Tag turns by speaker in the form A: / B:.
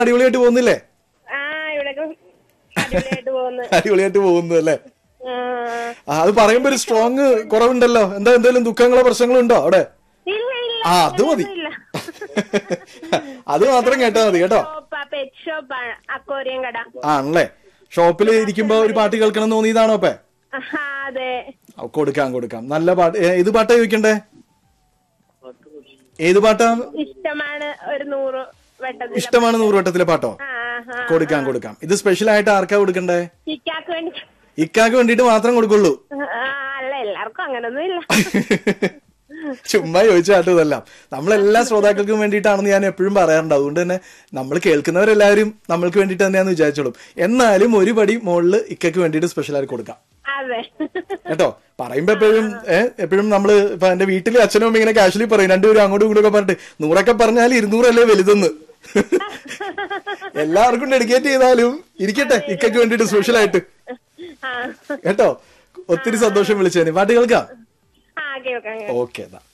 A: അടിപൊളിയായിട്ട് പോകുന്നില്ലേ
B: ആ ഇവിടെയൊക്കെ അടിപൊളിയായിട്ട് പോകുന്നു
A: അടിപൊളിയായിട്ട് പോകുന്നു അല്ലേ
B: ആ.
A: ആ, അത് പറയുമ്പോ ഒരു സ്ട്രോങ് കുറവുണ്ടല്ലോ എന്താ എന്തെങ്കിലും ദുഃഖങ്ങളോ പ്രശ്നങ്ങളോ ഉണ്ടോ അവിടെ
B: ഇല്ല ഇല്ല
A: ആ അത് മതി
B: ഇല്ല
A: അത് മാത്രം കേട്ടാ മതി കേട്ടോ
B: ഷോപ്പാ പെറ്റ് ഷോപ്പാണ് അക്കോറിയം കട
A: ആണല്ലേ ഷോപ്പിൽ ഇരിക്കുമ്പോ ഒരു പാട്ട് കേൾക്കണം എന്ന് തോന്നിയതാണോ അപ്പേ
B: ആഹാ, അതെ
A: ആ, കൊടുക്കാം കൊടുക്കാം നല്ല പാട്ട് ഏ, ഏത് പാട്ടാ ചോദിക്കണ്ടേ ഏത് പാട്ടാ
B: ഇഷ്ടമാണ് ഒരു നൂറ് വട്ടത്തിൽ
A: ഇഷ്ടമാണ് നൂറുവട്ടത്തിലെ പാട്ടോ
B: ആ ആ.
A: കൊടുക്കാം കൊടുക്കാം ഇത് സ്പെഷ്യൽ ആയിട്ട് ആർക്കാ കൊടുക്കണ്ടേ
B: ചിക്കാക്ക് വേണ്ടി
A: ഇക്കാക്ക് വേണ്ടിട്ട് മാത്രം കൊടുക്കുള്ളൂ
B: ആ, അല്ല എല്ലാവർക്കും അങ്ങനൊന്നും ഇല്ല
A: ചുമ്മാ ചോദിച്ച കേട്ടോ ഇതെല്ലാം നമ്മളെല്ലാ ശ്രോതാക്കൾക്കും വേണ്ടിയിട്ടാണെന്ന് ഞാൻ എപ്പോഴും പറയാറുണ്ട് അതുകൊണ്ട് തന്നെ നമ്മൾ കേൾക്കുന്നവരെല്ലാവരും നമ്മൾക്ക് വേണ്ടിയിട്ട് തന്നെയാന്ന് വിചാരിച്ചോളും എന്നാലും ഒരു പടി മുകളിൽ ഇക്കയ്ക്ക് വേണ്ടിയിട്ട് സ്പെഷ്യൽ ആയിട്ട് കൊടുക്കാം
B: അതെ
A: കേട്ടോ പറയുമ്പോ എപ്പോഴും ഏഹ് എപ്പോഴും നമ്മള് ഇപ്പൊ എന്റെ വീട്ടിലെ അച്ഛനും അമ്മ ഇങ്ങനെ കാഷ്വലി പറയും രണ്ടുപേരും അങ്ങോട്ടും ഇങ്ങോട്ടും ഒക്കെ പറഞ്ഞിട്ട് നൂറൊക്കെ പറഞ്ഞാൽ ഇരുന്നൂറല്ലേ വലുതെന്ന് എല്ലാവർക്കും ഡെഡിക്കേറ്റ് ചെയ്താലും ഇരിക്കട്ടെ ഇക്കയ്ക്ക് വേണ്ടിയിട്ട് സ്പെഷ്യൽ ആയിട്ട്
B: ആ
A: കേട്ടോ ഒത്തിരി സന്തോഷം വിളിച്ചതിന് പാട്ട് കേൾക്കാം
B: ആ കേൾക്കാം കേൾക്കാം.
A: ഓക്കെ എന്നാ